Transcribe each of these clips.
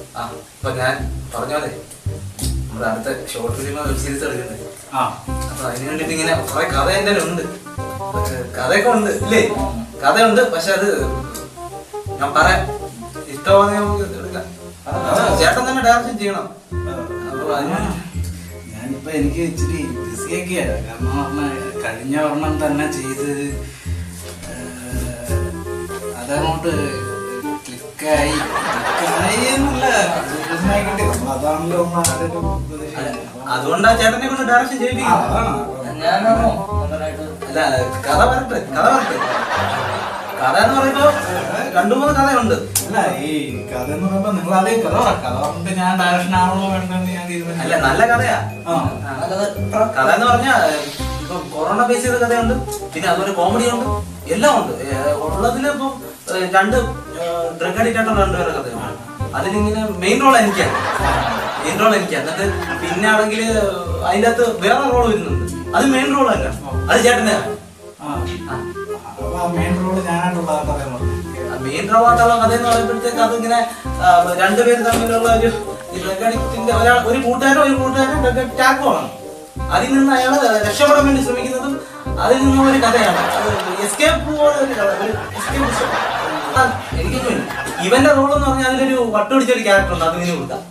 ആ ഇപ്പൊ ഞാൻ പറഞ്ഞ പോലെ നമ്മുടെ അടുത്ത ഷോർട്ട് ഫിലിം വെബ് സീരീസ് എടുക്കുന്നത് ആ അപ്പൊ അതിന് വേണ്ടിട്ട് ഇങ്ങനെ കുറെ കഥ എന്റെ ഉണ്ട് പക്ഷെ കഥയൊക്കെ ഉണ്ട് ഇല്ലേ കഥയുണ്ട് പക്ഷെ അത് ഞാൻ പറയാം ഇഷ്ടമാണെന്ന് നമുക്ക് എടുക്കാം ആ, ചേട്ടൻ തന്നെ ഡയറക്ഷൻ ചെയ്യണം അപ്പൊ അതിന് ഞാനിപ്പോ എനിക്ക് ഇച്ചിരി ബിസിയൊക്കെയാണ് കാരണം പറഞ്ഞാ കഴിഞ്ഞ ഒരെണ്ണം തന്നെ ചെയ്ത് ഏഹ്, അതങ്ങോട്ട് ക്ലിക്കായി ക്ലിക്കായി എന്നല്ല ബിസിനസ്സായി കിട്ടി നമ്മൾ അതാണല്ലോ നമ്മൾ ആരുടെ ഒരു പ്രതീക്ഷ. അതുകൊണ്ടാ ചേട്ടനെ കൊണ്ട് ഡയറക്ഷൻ ആ, ചെയ്യിപ്പിക്കുന്നത് അതാണ് ഞാനാണോ നന്നായിട്ട് അല്ല കഥ വരട്ടെ കഥ വരട്ടെ കഥ എന്ന് പറയുമ്പോ രണ്ടു മൂന്ന് കഥയുണ്ട് അല്ല ഈ കഥ എന്ന് പറയുമ്പോ നിങ്ങൾ അതേ കഥ പറ കഥ പറഞ്ഞിട്ട് ഞാൻ ഡയറക്ഷൻ ആണോ വേണ്ടെന്ന് ഞാൻ അല്ല തീരുമാനിച്ചു നല്ല കഥയാ ആ. ആ. നല്ലത് കഥ എന്ന് പറഞ്ഞാ ഇപ്പൊ കൊറോണ ബേസ് ചെയ്ത കഥയുണ്ട് പിന്നെ അതുപോലെ കോമഡി ഉണ്ട് എല്ലാം ഉണ്ട് ഏ, ഉള്ളതില് ഇപ്പം ഏ, രണ്ട് ഡ്രഗ് അഡിക്റ്റ് ആയിട്ടുള്ള രണ്ടുപേരുടെ കഥയാണ് അതിലിങ്ങനെ മെയിൻ റോൾ എനിക്കാണ് മെയിൻ റോൾ എനിക്ക് എന്നിട്ട് പിന്നെ ആണെങ്കിൽ അതിൻ്റെ അകത്ത് വേറെ റോൾ വരുന്നുണ്ട് അത് മെയിൻ റോൾ അല്ല അത് ചേട്ടൻ്റെ ആ അപ്പൊ ആ മെയിൻ റോഡ് ഞാനായിട്ടുള്ള ആ കഥ പറഞ്ഞു മെയിൻ റോൾ ആയിട്ടുള്ള കഥ എന്ന് പറയുമ്പോഴത്തേക്ക് അതിങ്ങനെ ആ, രണ്ടുപേര് തമ്മിലുള്ള ഒരു ഡ്രഗ് അഡിക്റ്റിന്റെ ഒരാൾ ഒരു കൂട്ടുകാരൻ ഒരു കൂട്ടുകാരൻ ഡ്രഗ് ടാക്കുമാണ് അതിൽ നിന്ന് അയാൾ രക്ഷപ്പെടാൻ വേണ്ടി ശ്രമിക്കുന്നതും അതിൽ നിന്നും ഒരു കഥയാണ് എസ്കേപ്പ് പോലെ ഒരു കഥ ഒരു escape ആ, എനിക്കൊന്നും ഇവന്റെ റോൾ എന്ന് പറഞ്ഞാൽ അതിലൊരു വട്ടുപിടിച്ച ഒരു ക്യാരക്ടർ ഉണ്ട് അതിങ്ങനെ കൊടുക്കാം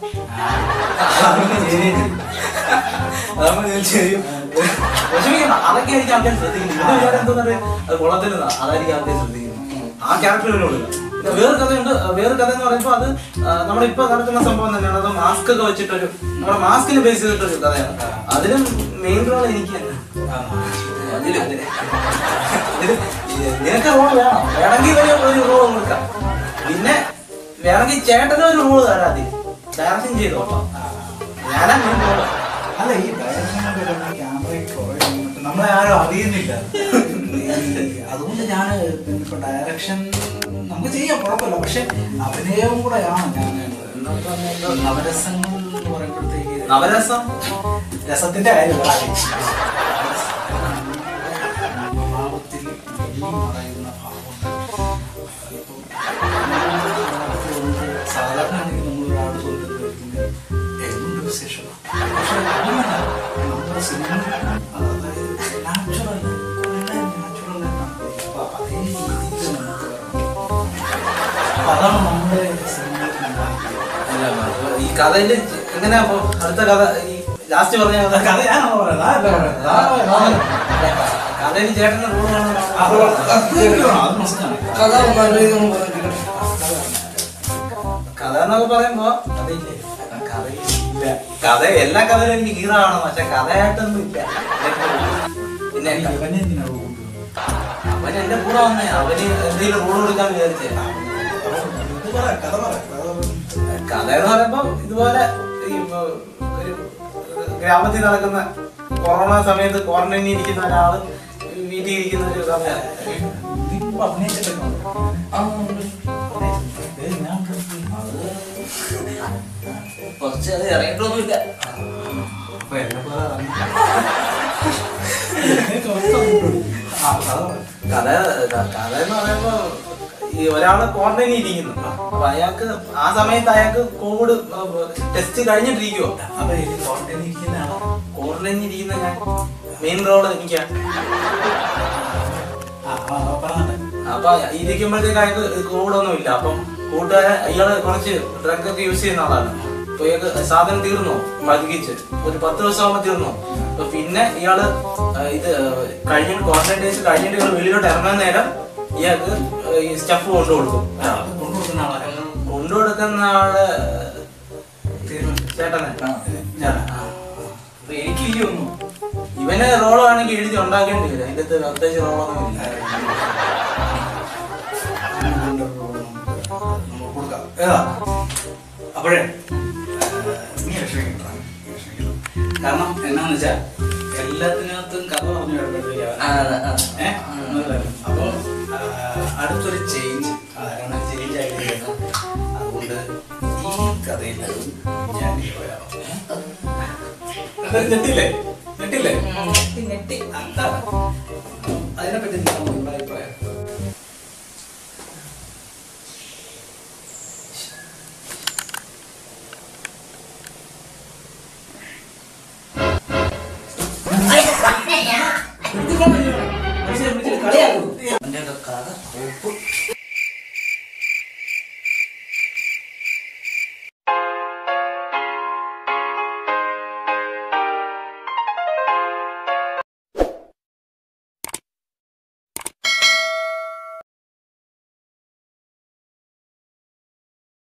വിഷമിക്കണം അതൊക്കെ ആയിരിക്കും ആൾക്കാർ ശ്രദ്ധിക്കുന്നത് ഇതിന്റെ വിചാരം എന്താ പറയാ അത് കൊള്ളത്തില്ല അതായിരിക്കും ആൾക്കാർ ശ്രദ്ധിക്കുന്നത് ആ ക്യാരക്ടർ ഇവന് കൊടുക്കുക പിന്നെ വേറെ കഥയുണ്ട് വേറെ കഥ എന്ന് പറയുമ്പോൾ അത് ആ, നമ്മളിപ്പോ നടക്കുന്ന സംഭവം തന്നെയാണ് അത് മാസ്ക് ഒക്കെ വെച്ചിട്ടൊരു നമ്മുടെ മാസ്കിന് ബേസ് ചെയ്തിട്ടൊരു കഥയാണ് അതിലും മെയിൻ റോൾ എനിക്ക് തന്നെ അതിലും അതില് ഇതില് നിനക്ക് റോൾ വേണം വേണമെങ്കിൽ ഒരു ഒരു റോൾ കൊടുക്കാം പിന്നെ വേണമെങ്കിൽ ചേട്ടനും ഒരു റോൾ തരാതി ഡയറക്ഷൻ ചെയ്തു കേട്ടോ ഞാനാ മെയിൻ റോൾ അല്ല ഈ ഡയറക്ഷനൊക്കെ ക്യാമറ കുറെ വന്നിട്ട് നമ്മളെ ആരും അറിയുന്നില്ല ഈ അതുകൊണ്ട് ഞാൻ പിന്നെ ഇപ്പൊ ഡയറക്ഷൻ നമുക്ക് ചെയ്യാം കുഴപ്പമില്ല പക്ഷെ അഭിനയവും കൂടെയാണ് ഞാൻ നവരസങ്ങൾ എന്ന് പറയുമ്പോഴത്തേക്ക് നവരസം രസത്തിന്റെ കാര്യമല്ല ഭാവത്തിൽ വെള്ളി മറയുന്ന ഭാവമുണ്ട് ഇപ്പം സാധാരണ ആണെങ്കിൽ നമ്മൾ ഒരാൾ ചോദിക്കുന്നത് എന്തുണ്ട് വിശേഷം പക്ഷെ അങ്ങനല്ല നമ്മുടെ സിനിമ അതായത് നാച്ചുറൽ നാച്ചുറൽ അപ്പൊ അതേ രീതിയിൽ നമുക്ക് വരണം. അപ്പൊ അതാണ് നമ്മുടെ സിനിമയിൽ ഉണ്ടാക്കുന്നത് അല്ല ഈ കഥയില് എങ്ങനെയാ അപ്പൊ അടുത്ത കഥ ഈ ലാസ്റ്റ് പറഞ്ഞ കഥ കഥ ഞാനാണോ പറയുന്നത് അതല്ല പറയുന്നത് അതാണ് പറയുന്നത്. കഥയിൽ ചേട്ടന്റെ റോൾ അത് അത് മസ്റ്റാണ് കഥ നല്ല രീതിയിൽ ഒന്ന് പറഞ്ഞിട്ട് കഥ എന്നൊക്കെ പറയുമ്പോ കഥയില്ലേ ആ, കഥയില്ല കഥ എല്ലാ കഥയിലും എനിക്ക് ഹീറോ ആവണം പക്ഷെ കഥയായിട്ടൊന്നും ഇല്ല പിന്നെ ക- ഇവനെ എന്തിനാ കൊണ്ടുവന്നത്? അവൻ എന്റെ കൂടെ വന്നേ അവന് എന്തെങ്കിലും റോൾ കൊടുക്കാൻ വിചാരിച്ചേ ഇത് പറ, കഥ പറ, കഥ പറ. കഥ എന്ന് പറയുമ്പോ ഇതുപോലെ ഈ ഇപ്പൊ ഒരു ഗ്രാമത്തിൽ നടക്കുന്ന കൊറോണ സമയത്ത് ക്വാറന്റൈനിൽ ഇരിക്കുന്ന ഒരാള് വീട്ടിൽ ഇരിക്കുന്ന ഒരു കഥയാണ് ഇതിപ്പോ അഭിനയിച്ചിട്ടൊക്കെ ഉണ്ടോ? ആ ഉണ്ട്. ഏയ് ഞാൻ കണ്ടു. കുറച്ച് അത് ഇറങ്ങിയിട്ടൊന്നുമില്ല അപ്പൊ എന്നെ പോലെ അറിഞ്ഞു. എന്നെ കുറച്ച് അറിഞ്ഞു. ആ, കഥ പറ. കഥ കഥ എന്ന് പറയുമ്പോ ഈ ഒരാള് ക്വാറന്റൈനിൽ ഇരിക്കുന്നു അപ്പൊ അയാൾക്ക് ആ സമയത്ത് അയാൾക്ക് കോവിഡ് ടെസ്റ്റ് കഴിഞ്ഞിട്ടിരിക്കുവോ അപ്പൊ ഈ ക്വാറന്റൈനിൽ ഇരിക്കുന്ന ആളാ. ക്വാറന്റൈനിൽ ഇരിക്കുന്ന ഞാൻ മെയിൻ റോള് എനിക്കാണ് ആ, ആ, ആ, പറഞ്ഞോട്ടെ. അപ്പൊ ഇരിക്കുമ്പോഴത്തേക്ക് അയാൾക്ക് കോവിഡ് ഒന്നും ഇല്ല അപ്പം കൂട്ടുകാരൻ ഇയാള് കുറച്ച് ഡ്രഗ് ഒക്കെ യൂസ് ചെയ്യുന്ന ആളാണ് അപ്പൊ ഇയാൾക്ക് സാധനം തീർന്നു പതുക്കിച്ച് ഒരു പത്ത് ദിവസം ആകുമ്പോൾ തീർന്നു അപ്പൊ പിന്നെ ഇയാള് ആ, ഇത് കഴിഞ്ഞിട്ട് ക്വാറന്റൈൻ ഡേയ്സ് കഴിഞ്ഞിട്ട് ഇയാൾ വെളിയിലോട്ട് ഇറങ്ങാൻ നേരം ഇയാൾക്ക് ഈ സ്റ്റഫ് കൊണ്ടു കൊടുക്കും ആ, അത് കൊണ്ടുകൊടുക്കുന്ന ആളാ. കൊണ്ടു കൊടുക്കുന്ന ആള് തീരുമാനിച്ചു. ചേട്ടനെ ആ, ഞാനാ. ആ. അപ്പൊ എനിക്ക് ഈ ഒന്നും ഇവന് റോളാണെങ്കിൽ എഴുതി ഉണ്ടാക്കേണ്ടി വരും അതിന്റെ അകത്ത് പ്രത്യേകിച്ച് റോളൊന്നും ഇല്ല ഇതിന്റെ role നമുക്ക് നമുക്ക് കൊടുക്കാം. ഏതാ? അപ്പോഴേ ഏഹ്, നീ വിഷമിക്കണ്ട, നീ വിഷമിക്കണ്ട. കാരണം എന്നാന്ന് വെച്ചാ എല്ലാത്തിനകത്തും കഥ പറഞ്ഞു വരുമ്പോഴത്തേക്ക് അവൻ- ആ, ആ. ഏ? മനസ്സിലായോ? അപ്പൊ ആ, അടുത്തൊരു ചേഞ്ച് അതാണ് ചേഞ്ച് ആയിട്ട് വരുന്നത് അതുകൊണ്ട് ഈ കഥയിൽ ഞാൻ ഹീറോയാവും നെട്ടില്ലേ നെട്ടില്ലേ നെട്ടി, നെട്ടി. അതാണ് അതിനെപ്പറ്റി എന്താണ് നിങ്ങളുടെ അഭിപ്രായം ഉപ്പ്